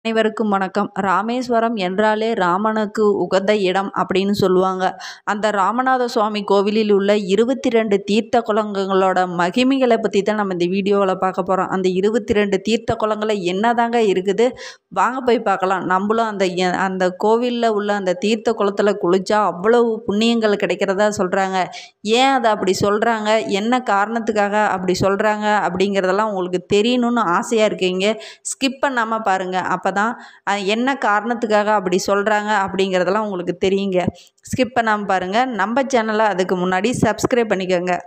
அனைவருக்கும் வணக்கம் ராமேஸ்வரம் என்றாலே ராமனுக்கு உகந்த இடம் அப்படின்னு சொல்லுவாங்க அந்த ராமநாத சுவாமி கோவிலில் உள்ள இருபத்தி ரெண்டு தீர்த்த குளங்களோட மகிமைகளை பற்றி தான் நம்ம இந்த வீடியோவில் பார்க்க போகிறோம் அந்த இருபத்தி ரெண்டு தீர்த்த குளங்களில் என்னதாங்க இருக்குது வாங்க போய் பார்க்கலாம் நம்மளும் அந்த எ- அந்த கோவிலில் உள்ள அந்த தீர்த்த குளத்தில் குளிச்சா அவ்வளவு புண்ணியங்கள் கிடைக்கிறதா சொல்கிறாங்க ஏன் அதை அப்படி சொல்கிறாங்க என்ன காரணத்துக்காக அப்படி சொல்கிறாங்க அப்படிங்கிறதெல்லாம் உங்களுக்கு தெரியணும்னு ஆசையாக இருக்கீங்க ஸ்கிப் பண்ணாமல் பாருங்கள் அப்போ தான் என்ன காரணத்துக்காக அப்படி சொல்கிறாங்க அப்படிங்கிறதெல்லாம் உங்களுக்கு தெரியுங்க ஸ்கிப் பண்ணாமல் பாருங்கள் நம்ம சேனலை அதுக்கு முன்னாடி சப்ஸ்கிரைப் பண்ணிக்கோங்க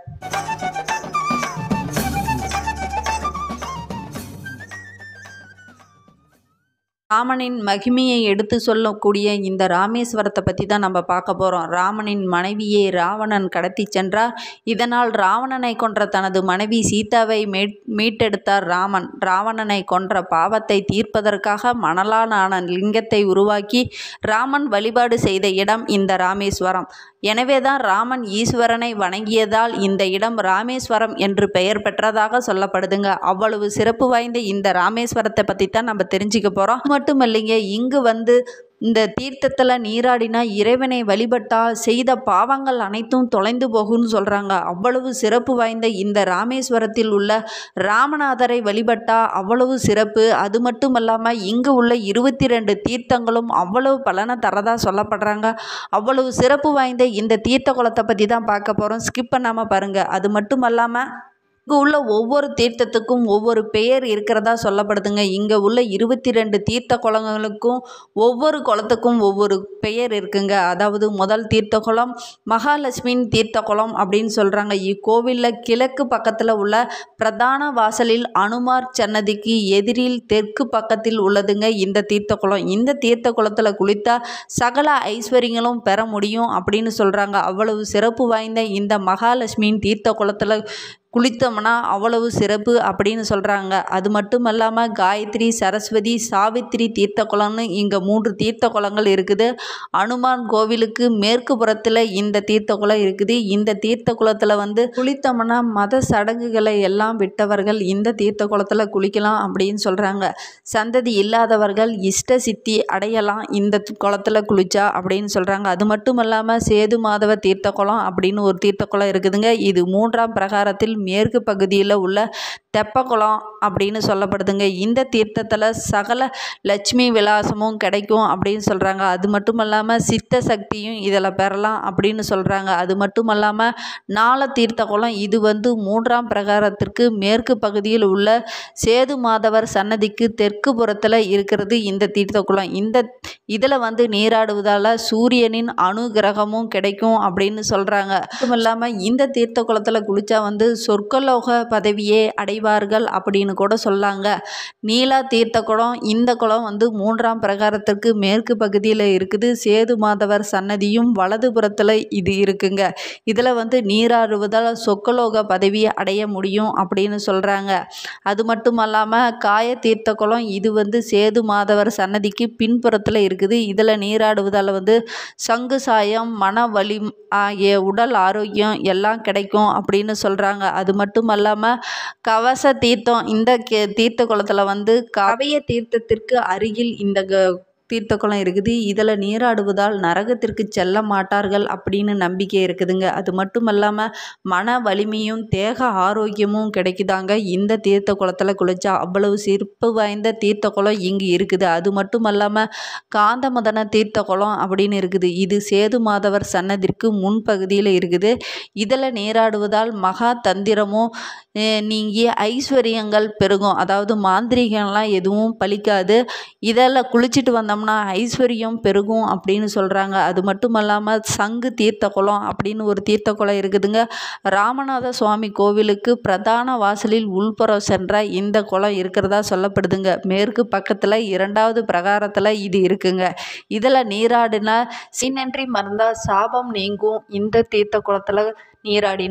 ராமனின் மகிமையை எடுத்து சொல்லக்கூடிய இந்த ராமேஸ்வரத்தை பற்றி தான் நம்ம பார்க்க போகிறோம் ராமனின் மனைவியை ராவணன் கடத்தி சென்றார் இதனால் ராவணனை கொன்ற தனது மனைவி சீதாவை மீட் மீட்டெடுத்தார் ராமன் ராவணனை கொன்ற பாவத்தை தீர்ப்பதற்காக மணலால் ஆன லிங்கத்தை உருவாக்கி ராமன் வழிபாடு செய்த இடம் இந்த ராமேஸ்வரம் எனவேதான் ராமன் ஈஸ்வரனை வணங்கியதால் இந்த இடம் ராமேஸ்வரம் என்று பெயர் பெற்றதாக சொல்லப்படுதுங்க அவ்வளவு சிறப்பு வாய்ந்த இந்த ராமேஸ்வரத்தை பற்றி தான் நம்ம தெரிஞ்சுக்க போகிறோம் மட்டும் இல்லைங்க இங்கு வந்து இந்த தீர்த்தத்தில் நீராடினா இறைவனை வழிபட்டா செய்த பாவங்கள் அனைத்தும் தொலைந்து போகும்னு சொல்கிறாங்க அவ்வளவு சிறப்பு வாய்ந்த இந்த ராமேஸ்வரத்தில் உள்ள ராமநாதரை வழிபட்டா அவ்வளவு சிறப்பு அது மட்டும் இல்லாமல் இங்கு உள்ள இருபத்தி ரெண்டு தீர்த்தங்களும் அவ்வளவு பலனை தரதா சொல்லப்படுறாங்க அவ்வளவு சிறப்பு வாய்ந்த இந்த தீர்த்த குளத்தை பற்றி தான் பார்க்க போகிறோம் ஸ்கிப் பண்ணாமல் பாருங்கள் அது மட்டும் இல்லாமல் இங்கே உள்ள ஒவ்வொரு தீர்த்தத்துக்கும் ஒவ்வொரு பெயர் இருக்கிறதா சொல்லப்படுதுங்க இங்கே உள்ள இருபத்தி ரெண்டு தீர்த்த குளங்களுக்கும் ஒவ்வொரு குளத்துக்கும் ஒவ்வொரு பெயர் இருக்குங்க அதாவது முதல் தீர்த்த குளம் மகாலட்சுமியின் தீர்த்த குளம் அப்படின்னு சொல்கிறாங்க இக்கோவிலில் கிழக்கு பக்கத்தில் உள்ள பிரதான வாசலில் அனுமார் சன்னதிக்கு எதிரில் தெற்கு பக்கத்தில் உள்ளதுங்க இந்த தீர்த்த குளம் இந்த தீர்த்த குளத்தில் குளித்தா சகல ஐஸ்வர்யங்களும் பெற முடியும் அப்படின்னு சொல்கிறாங்க அவ்வளவு சிறப்பு வாய்ந்த இந்த மகாலட்சுமியின் தீர்த்த குளத்தில் குளித்தோம்னா அவ்வளவு சிறப்பு அப்படின்னு சொல்கிறாங்க அது மட்டும் இல்லாமல் காயத்ரி சரஸ்வதி சாவித்திரி தீர்த்த குளம்னு இங்கே மூன்று தீர்த்த குளங்கள் இருக்குது அனுமான் கோவிலுக்கு மேற்கு புறத்தில் இந்த தீர்த்த குளம் இருக்குது இந்த தீர்த்த குளத்தில் வந்து குளித்தோம்னா மத சடங்குகளை எல்லாம் விட்டவர்கள் இந்த தீர்த்த குளத்தில் குளிக்கலாம் அப்படின்னு சொல்கிறாங்க சந்ததி இல்லாதவர்கள் இஷ்ட சித்தி அடையலாம் இந்த குளத்தில் குளிச்சா அப்படின்னு சொல்கிறாங்க அது மட்டும் இல்லாமல் சேது மாதவ தீர்த்த குளம் அப்படின்னு ஒரு தீர்த்த குளம் இருக்குதுங்க இது மூன்றாம் பிரகாரத்தில் மேற்கு பகுதியில் உள்ள தெப்பக்குளம் அப்படின்னு சொல்லப்படுதுங்க இந்த தீர்த்தத்தில் சகல லட்சுமி விலாசமும் கிடைக்கும் அப்படின்னு சொல்கிறாங்க அது மட்டும் இல்லாமல் சித்த சக்தியும் இதில் பெறலாம் அப்படின்னு சொல்கிறாங்க அது மட்டும் இல்லாமல் நால தீர்த்த குளம் இது வந்து மூன்றாம் பிரகாரத்திற்கு மேற்கு பகுதியில் உள்ள சேது மாதவர் சன்னதிக்கு தெற்கு புறத்தில் இருக்கிறது இந்த தீர்த்த குளம் இந்த இதில் வந்து நீராடுவதால் சூரியனின் அனுகிரகமும் கிடைக்கும் அப்படின்னு சொல்கிறாங்க மட்டும் இல்லாமல் இந்த தீர்த்த குளத்தில் குளித்தா வந்து சொர்க்கலோக பதவியே அடைவார்கள் அப்படின்னு கூட சொல்லாங்க நீலா தீர்த்த குளம் இந்த குளம் வந்து மூன்றாம் பிரகாரத்திற்கு மேற்கு பகுதியில் இருக்குது சேது மாதவர் சன்னதியும் வலதுபுறத்தில் இது இருக்குங்க இதில் வந்து நீராடுவதால் சொக்கலோக பதவி அடைய முடியும் அப்படின்னு சொல்கிறாங்க அது மட்டும் இல்லாமல் காய தீர்த்த குளம் இது வந்து சேது மாதவர் சன்னதிக்கு பின்புறத்தில் இருக்குது இதில் நீராடுவதால் வந்து சங்கு சாயம் மன வலி ஆகிய உடல் ஆரோக்கியம் எல்லாம் கிடைக்கும் அப்படின்னு சொல்கிறாங்க அது மட்டும் இல்லாமல் கவச தீர்த்தம் இந்த கே தீர்த்த குளத்தில் வந்து கவைய தீர்த்தத்திற்கு அருகில் இந்த க- தீர்த்த குளம் இருக்குது இதில் நீராடுவதால் நரகத்திற்கு செல்ல மாட்டார்கள் அப்படின்னு நம்பிக்கை இருக்குதுங்க அது மட்டும் இல்லாமல் மன வலிமையும் தேக ஆரோக்கியமும் கிடைக்குதாங்க இந்த தீர்த்த குளத்தில் குளிச்சா அவ்வளவு சிறப்பு வாய்ந்த தீர்த்த குளம் இங்கு இருக்குது அது மட்டும் இல்லாமல் காந்தமதன தீர்த்த குளம் அப்படின்னு இருக்குது இது சேது மாதவர் சன்னதிற்கு முன்பகுதியில் இருக்குது இதில் நீராடுவதால் மகா தந்திரமும் அஹ், நீங்கி ஐஸ்வர்யங்கள் பெருகும் அதாவது மாந்திரிகம்லாம் எதுவும் பலிக்காது இதில் குளிச்சுட்டு வந்தோம்னா ஐஸ்வர்யம் பெருகும் அப்படின்னு சொல்கிறாங்க அது மட்டும் இல்லாமல் சங்கு தீர்த்த குளம் அப்படின்னு ஒரு தீர்த்த குளம் இருக்குதுங்க ராமநாத சுவாமி கோவிலுக்கு பிரதான வாசலில் உள்புறம் சென்ற இந்த குளம் இருக்கிறதா சொல்லப்படுதுங்க மேற்கு பக்கத்தில் இரண்டாவது பிரகாரத்தில் இது இருக்குங்க இதில் நீராடினா சீனன்றி மறந்தால் சாபம் நீங்கும் இந்த தீர்த்த குளத்தில் நீராடினா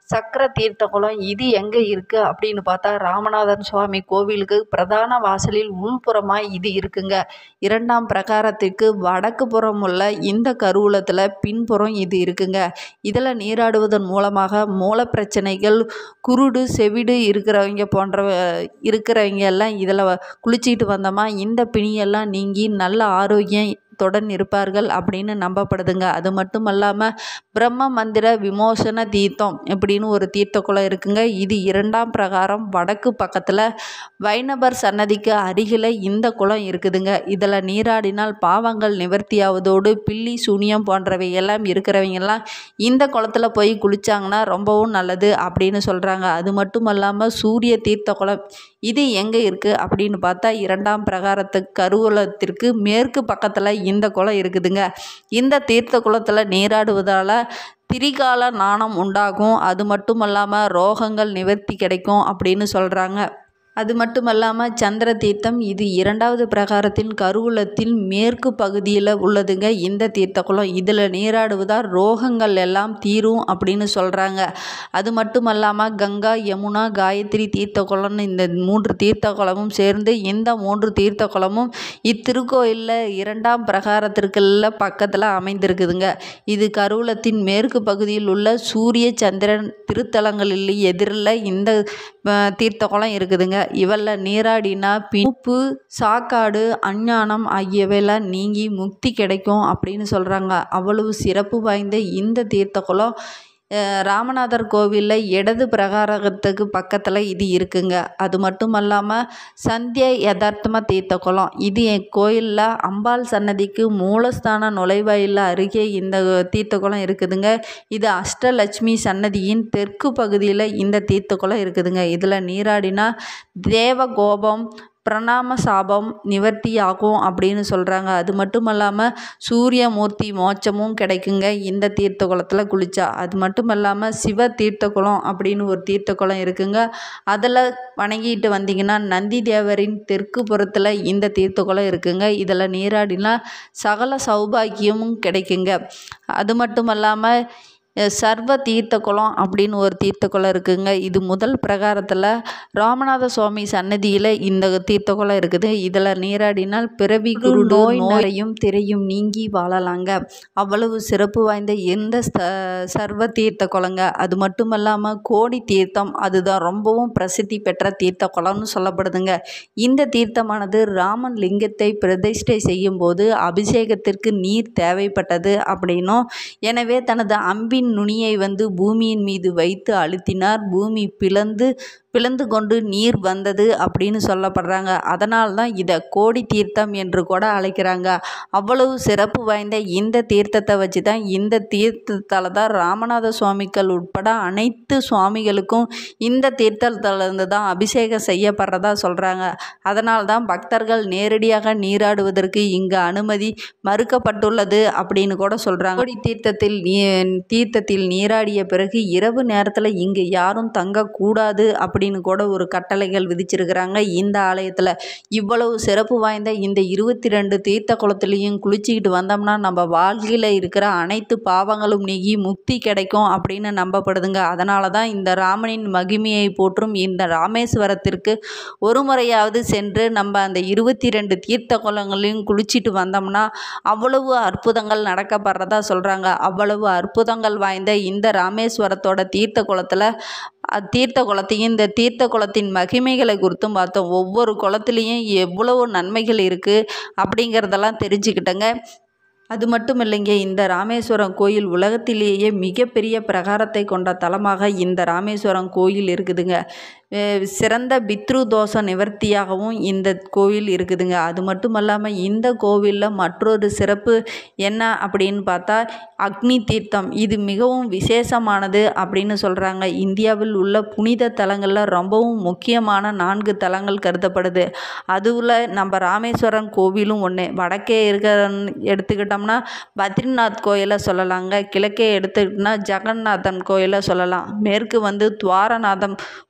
சக்கர தீர்த்த குளம் இது எங்கே இருக்குது அப்படின்னு பார்த்தா ராமநாதன் சுவாமி கோவிலுக்கு பிரதான வாசலில் உள்புறமாக இது இருக்குங்க இரண்டாம் பிரகாரத்துக்கு வடக்கு புறம் உள்ள இந்த கருவூலத்தில் பின்புறம் இது இருக்குங்க இதில் நீராடுவதன் மூலமாக மூல பிரச்சனைகள் குருடு செவிடு இருக்கிறவங்க போன்ற இருக்கிறவங்க எல்லாம் இதில் குளிச்சுக்கிட்டு வந்தோமா இந்த பிணியெல்லாம் நீங்கி நல்ல ஆரோக்கியம் துடன் இருப்பார்கள் அப்படின்னு நம்பப்படுதுங்க அது மட்டும் இல்லாமல் பிரம்ம மந்திர விமோசன தீர்த்தம் இப்படின்னு ஒரு தீர்த்த குளம் இருக்குங்க இது இரண்டாம் பிரகாரம் வடக்கு பக்கத்தில் வைணவர் சன்னதிக்கு அருகில் இந்த குளம் இருக்குதுங்க இதில் நீராடினால் பாவங்கள் நிவர்த்தியாவதோடு பில்லி சூனியம் போன்றவை எல்லாம் இருக்கிறவங்கெல்லாம் இந்த குளத்துல போய் குளித்தாங்கன்னா ரொம்பவும் நல்லது அப்படின்னு சொல்கிறாங்க அது மட்டும் இல்லாமல் சூரிய தீர்த்த குளம் இது எங்கே இருக்குது அப்படின்னு பார்த்தா இரண்டாம் பிரகாரத்து கருவூலத்திற்கு மேற்கு பக்கத்தில் இந்த குளம் இருக்குதுங்க இந்த தீர்த்த குளத்தில் நீராடுவதால் திரிகால நாணம் உண்டாகும் அது மட்டும் இல்லாமல் ரோகங்கள் நிவர்த்தி கிடைக்கும் அப்படின்னு சொல்கிறாங்க அது மட்டும் இல்லாமல் சந்திர தீர்த்தம் இது இரண்டாவது பிரகாரத்தின் கருவூலத்தின் மேற்கு பகுதியில் உள்ளதுங்க இந்த தீர்த்த குளம் இதில் நீராடுவதால் ரோகங்கள் எல்லாம் தீரும் அப்படின்னு சொல்கிறாங்க அது மட்டும் இல்லாமல் கங்கா யமுனா காயத்ரி தீர்த்த குளம்னு இந்த மூன்று தீர்த்த குளமும் சேர்ந்து இந்த மூன்று தீர்த்த குளமும் இத்திருக்கோயிலில் இரண்டாம் பிரகாரத்திற்குள்ள பக்கத்தில் அமைந்திருக்குதுங்க இது கருவூலத்தின் மேற்கு பகுதியில் உள்ள சூரிய சந்திரன் திருத்தலங்களில் எதிரில் இந்த அஹ், தீர்த்த குளம் இருக்குதுங்க இவளில் நீராடினா பின்பு சாக்காடு அஞ்ஞானம் ஆகியவையெல்லாம் நீங்கி முக்தி கிடைக்கும் அப்படின்னு சொல்கிறாங்க அவ்வளவு சிறப்பு வாய்ந்த இந்த தீர்த்த குளம் அஹ், ராமநாதர் கோவிலில் இடது பிரகாரத்துக்கு பக்கத்தில் இது இருக்குங்க அது மட்டும் அல்லாமல் சந்திய யதார்த்தம தீர்த்த குளம் இது என் கோயிலில் அம்பாள் சன்னதிக்கு மூலஸ்தான நுழைவாயில் அருகே இந்த தீர்த்த குளம் இருக்குதுங்க இது அஷ்டலட்சுமி சன்னதியின் தெற்கு பகுதியில் இந்த தீர்த்த குளம் இருக்குதுங்க இதில் நீராடினா தேவ கோபம் பிரணாம சாபம் நிவர்த்தி ஆகும் அப்படின்னு சொல்கிறாங்க அது மட்டும் இல்லாமல் சூரியமூர்த்தி மோட்சமும் கிடைக்குங்க இந்த தீர்த்த குளத்தில் குளித்தா அது மட்டும் இல்லாமல் சிவ தீர்த்த குளம் அப்படின்னு ஒரு தீர்த்த குளம் இருக்குங்க அதில் வணங்கிட்டு வந்தீங்கன்னா நந்தி தேவரின் தெற்கு புறத்தில் இந்த தீர்த்த குளம் இருக்குங்க இதில் நீராடினா சகல சௌபாக்கியமும் கிடைக்குங்க அது மட்டும் இல்லாமல் அஹ் சர்வ தீர்த்த குளம் அப்படின்னு ஒரு தீர்த்த குளம் இருக்குங்க இது முதல் பிரகாரத்தில் ராமநாத சுவாமி சன்னதியில் இந்த தீர்த்த குளம் இருக்குது இதில் நீராடினால் பிறவி குரு நோய் நோயும் திரையும் நீங்கி வாழலாங்க அவ்வளவு சிறப்பு வாய்ந்த எந்த ச- சர்வ தீர்த்த குளங்க அது மட்டும் இல்லாமல் கோடி தீர்த்தம் அதுதான் ரொம்பவும் பிரசித்தி பெற்ற தீர்த்த குளம்னு சொல்லப்படுதுங்க இந்த தீர்த்தமானது ராமன் லிங்கத்தை பிரதிஷ்டை செய்யும் போது அபிஷேகத்திற்கு நீர் தேவைப்பட்டது அப்படின்னும் எனவே தனது அம்பின் நுனியை வந்து பூமியின் மீது வைத்து அழுத்தினார் பூமி பிளந்து பிளந்து கொண்டு நீர் வந்தது அப்படின்னு சொல்லப்படுறாங்க அதனால தான் இதை கோடி தீர்த்தம் என்று கூட அழைக்கிறாங்க அவ்வளவு சிறப்பு வாய்ந்த இந்த தீர்த்தத்தை வச்சு தான் இந்த தீர்த்தத்தால் தான் ராமநாத சுவாமிகள் உட்பட அனைத்து சுவாமிகளுக்கும் இந்த தீர்த்தத்திலிருந்து தான் அபிஷேகம் செய்யப்படுறதா சொல்கிறாங்க அதனால தான் பக்தர்கள் நேரடியாக நீராடுவதற்கு இங்கு அனுமதி மறுக்கப்பட்டுள்ளது அப்படின்னு கூட சொல்கிறாங்க கோடி தீர்த்தத்தில் நீ தீர்த்தத்தில் நீராடிய பிறகு இரவு நேரத்தில் இங்கு யாரும் தங்கக்கூடாது அப்படின்னு கூட ஒரு கட்டளைகள் விதிச்சிருக்கிறாங்க இந்த ஆலயத்தில் இவ்வளவு சிறப்பு வாய்ந்த இந்த இருபத்தி ரெண்டு தீர்த்த குளத்துலேயும் குளிச்சுக்கிட்டு வந்தோம்னா நம்ம வாழ்க்கையில் இருக்கிற அனைத்து பாவங்களும் நீங்கி முக்தி கிடைக்கும் அப்படின்னு நம்பப்படுதுங்க அதனால தான் இந்த ராமனின் மகிமையை போற்றும் இந்த ராமேஸ்வரத்திற்கு ஒரு முறையாவது சென்று நம்ம அந்த இருபத்தி ரெண்டு தீர்த்த குளங்களையும் குளிச்சுட்டு வந்தோம்னா அவ்வளவு அற்புதங்கள் நடக்கப்படுறதா சொல்கிறாங்க அவ்வளவு அற்புதங்கள் வாய்ந்த இந்த ராமேஸ்வரத்தோட தீர்த்த குளத்தில் அத் தீர்த்த குளத்தையும் இந்த தீர்த்த குளத்தின் மகிமைகளை குறித்தும் பார்த்தோம் ஒவ்வொரு குளத்துலேயும் எவ்வளவு நன்மைகள் இருக்குது அப்படிங்கிறதெல்லாம் தெரிஞ்சுக்கிட்டேங்க அது மட்டும் இல்லைங்க இந்த ராமேஸ்வரம் கோயில் உலகத்திலேயே மிகப்பெரிய பிரகாரத்தை கொண்ட தலமாக இந்த ராமேஸ்வரம் கோயில் இருக்குதுங்க அஹ் சிறந்த பித்ரு தோஷ நிவர்த்தியாகவும் இந்த கோவில் இருக்குதுங்க அது மட்டும் இல்லாமல் இந்த கோவிலில் மற்றொரு சிறப்பு என்ன அப்படின்னு பார்த்தா அக்னி தீர்த்தம் இது மிகவும் விசேஷமானது அப்படின்னு சொல்கிறாங்க இந்தியாவில் உள்ள புனித தலங்களில் ரொம்பவும் முக்கியமான நான்கு தலங்கள் கருதப்படுது அதுவில் நம்ம ராமேஸ்வரம் கோவிலும் ஒன்று வடக்கே இருக்க எடுத்துக்கிட்டோம்னா பத்ரிநாத் கோயிலை சொல்லலாங்க கிழக்கே எடுத்துக்கிட்டோம்னா ஜெகநாதன் கோயிலை சொல்லலாம் மேற்கு வந்து துவாரநாதம் கோவிலை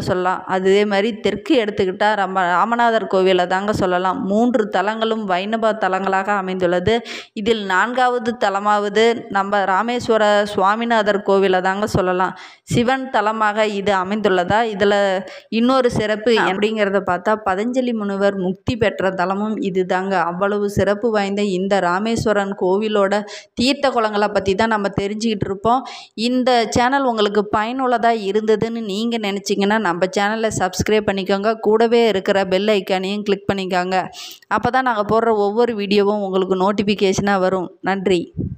சொல்லலாம் அதே மாதிரி தெற்கு எடுத்துக்கிட்டால் நம்ம ராமநாதர் கோவிலை தாங்க சொல்லலாம் மூன்று தலங்களும் வைணவ தலங்களாக அமைந்துள்ளது இதில் நான்காவது தலமாவது நம்ம ராமேஸ்வர சுவாமிநாதர் கோவிலை தாங்க சொல்லலாம் சிவன் தலமாக இது அமைந்துள்ளதா இதில் இன்னொரு சிறப்பு அப்படிங்கிறத பார்த்தா பதஞ்சலி முனிவர் முக்தி பெற்ற தலமும் இது தாங்க அவ்வளவு சிறப்பு வாய்ந்த இந்த ராமேஸ்வரன் கோவிலோட தீர்த்த குளங்களை பற்றி தான் நம்ம தெரிஞ்சுக்கிட்டு இருப்போம் இந்த சேனல் உங்களுக்கு பயனுள்ளதாக இருந்ததுன்னு நீங்கள் நினச்சிங்கன்னா நம்ம சேனலை சப்ஸ்கிரைப் பண்ணிக்கோங்க கூடவே இருக்கிற பெல் ஐக்கானையும் கிளிக் பண்ணிக்கோங்க அப்போ தான் நாங்கள் போடுற ஒவ்வொரு வீடியோவும் உங்களுக்கு நோட்டிஃபிகேஷனாக வரும் நன்றி